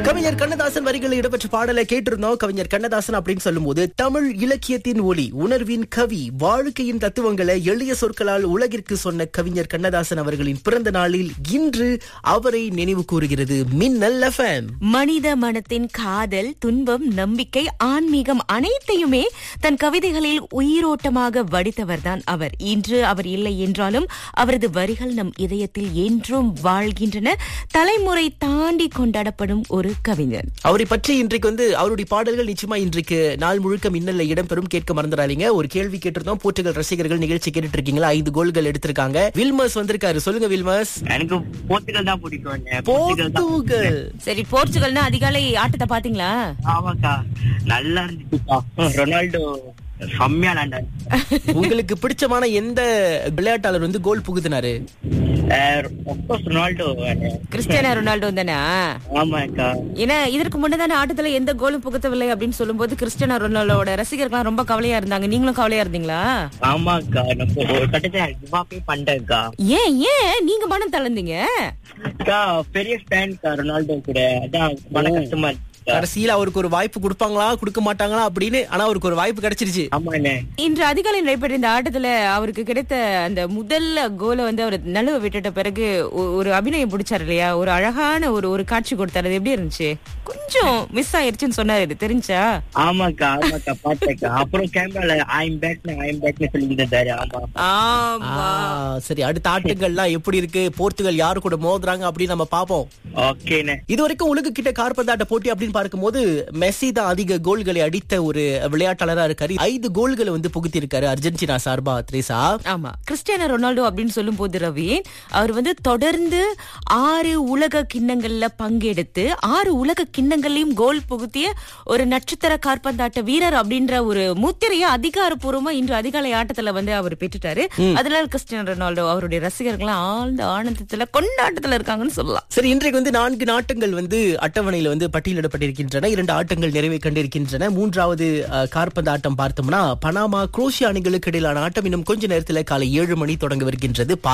கவிஞர் கண்ணதாசன் வரிகளில் இடம்பெற்ற பாடலை கேட்டிருந்தோம் கவிஞர் கண்ணதாசன் அப்படின்னு சொல்லும்போது தமிழ் இலக்கியத்தின் ஒளி உணர்வின் கவி வாழ்க்கையின் தத்துவங்களை எளிய சொற்களால் உலகிற்கு சொன்ன கவிஞர் கண்ணதாசன் அவர்களின் பிறந்த நாளில் இன்று அவரை நினைவு கூறுகிறது மின்னல் எஃப்எம் மனித மனத்தின் காதல் துன்பம் நம்பிக்கை ஆன்மீகம் அனைத்தையுமே தன் கவிதைகளில் உயிரோட்டமாக வடித்தவர்தான் அவர் இன்று அவர் இல்லை என்றாலும் அவரது வரிகள் நம் இதயத்தில் என்றும் வாழ்கின்றன தலைமுறை தாண்டி கொண்டாடப்படும் ஒரு கவிஞர் அவரை பற்றி இன்றைக்கு வந்து அவருடைய பாடல்கள் நிச்சயமா இன்றைக்கு நாள் முழுக்க மின்னல்ல இடம்பெறும் கேட்க மறந்துடாதீங்க ஒரு கேள்வி கேட்டிருந்தோம் போர்ச்சுகல் ரசிகர்கள் நிகழ்ச்சி கேட்டுட்டு இருக்கீங்களா ஐந்து கோல்கள் எடுத்திருக்காங்க வில்மஸ் வந்திருக்காரு சொல்லுங்க வில்மஸ் எனக்கு போர்ச்சுகல் தான் பிடிக்கும் போர்ச்சுகல் தான் போர்த்துகல் சரி போர்ச்சுகல்னா அதிகாலை ஆட்டத்தை பாத்தீங்களா ஆமாக்கா நல்லா இருந்துச்சுக்கா ரொனால்டோ செம்மையா விளையாண்டாரு உங்களுக்கு பிடிச்சமான எந்த விளையாட்டாளர் வந்து கோல் புகுத்தினாரு அப்கோர்ஸ் ரொனால்டோ கிறிஸ்டியானோ ரொனால்டோ தானே ஆமாக்கா ஏன்னா இதற்கு முன்னதான ஆட்டத்துல எந்த கோலும் புகுத்தவில்லை அப்படின்னு சொல்லும்போது கிறிஸ்டியானோ ரொனால்டோட ரசிகர்கள்லாம் ரொம்ப கவலையா இருந்தாங்க நீங்களும் கவலையா இருந்தீங்களா ஆமாக்கா நம்ம ஒரு கட்டத்துல கிவாப்பே பண்ணிட்டேன்க்கா ஏன் ஏன் நீங்க மனம் தளர்ந்தீங்க அக்கா பெரிய ஃபேன்க்கா ரொனால்டோ கூட அதான் மன கஷ்டமா இருக்குக்கா கடைசியில அவருக்கு ஒரு வாய்ப்பு கொடுப்பாங்களா கொடுக்க மாட்டாங்களா அப்படின்னு ஆனா அவருக்கு ஒரு வாய்ப்பு கிடைச்சிருச்சு ஆமாண்ணே இன்று அதிகாலை நடைபெற்ற இந்த ஆட்டத்துல அவருக்கு கிடைத்த அந்த முதல்ல கோலை வந்து அவர் நழுவ விட்டுட்ட பிறகு ஒ- ஒரு அபிநயம் பிடிச்சாரு இல்லையா ஒரு அழகான ஒரு ஒரு காட்சி கொடுத்தாரு அது எப்படி இருந்துச்சு கொஞ்சம் மிஸ் ஆயிருச்சுன்னு சொன்னாரு இது தெரிஞ்சா ஆமாக்கா ஆமாக்கா பாத்தேக்கா அப்புறம் கேமரால ஐம் பேட்னு ஐம் பேட்னு சொல்லி இருந்தாரு ஆமா ஆமா ஆ, சரி அடுத்த ஆட்டங்கள்லாம் எப்படி இருக்கு போர்த்துகல் யாரு கூட மோதுறாங்க அப்படின்னு நம்ம பாப்போம் ஓகேண்ணே இது வரைக்கும் உலக கிட்ட கார்பந்தாட்ட போட்டி அப்படின்னு பார்க்கும்போது மெஸ்ஸி தான் அதிக கோல்களை அடித்த ஒரு விளையாட்டாளரா இருக்காரு ஐந்து கோல்களை வந்து புகுத்தி இருக்காரு அர்ஜென்டினா சார்பா த்ரேசா ஆமா கிறிஸ்டியானோ ரொனால்டோ அப்படின்னு சொல்லும் போது ரவி அவர் வந்து தொடர்ந்து ஆறு உலக கிண்ணங்கள்ல பங்கெடுத்து ஆறு உலக கிண்ணங்கள்லயும் கோல் புகுத்திய ஒரு நட்சத்திர காற்பந்தாட்ட வீரர் அப்படின்ற ஒரு முத்திரையை அதிகாரப்பூர்வமா இன்று அதிகாலை ஆட்டத்துல வந்து அவர் பெற்றுட்டாரு அதனால கிறிஸ்டியானோ ரொனால்டோ அவருடைய ரசிகர்கள் ஆழ்ந்த ஆனந்தத்துல கொண்டாட்டத்துல இருக்காங்கன்னு சொல்லலாம் சரி இன்றைக்கு வந்து நான்கு நாட்டங்கள் வந்து அட்டவணையில வந்து பட்டியலிடப்பட்டிருக்கின்றன இரண்டு ஆட்டங்கள் நிறைவை கண்டிருக்கின்றன மூன்றாவது அஹ், காற்பந்து ஆட்டம் பார்த்தோம்னா பனாமா குரோஷியா அணிகளுக்கு இடையிலான ஆட்டம் இன்னும் கொஞ்ச நேரத்தில் காலை ஏழு மணி தொடங்கவிருக்கின்றது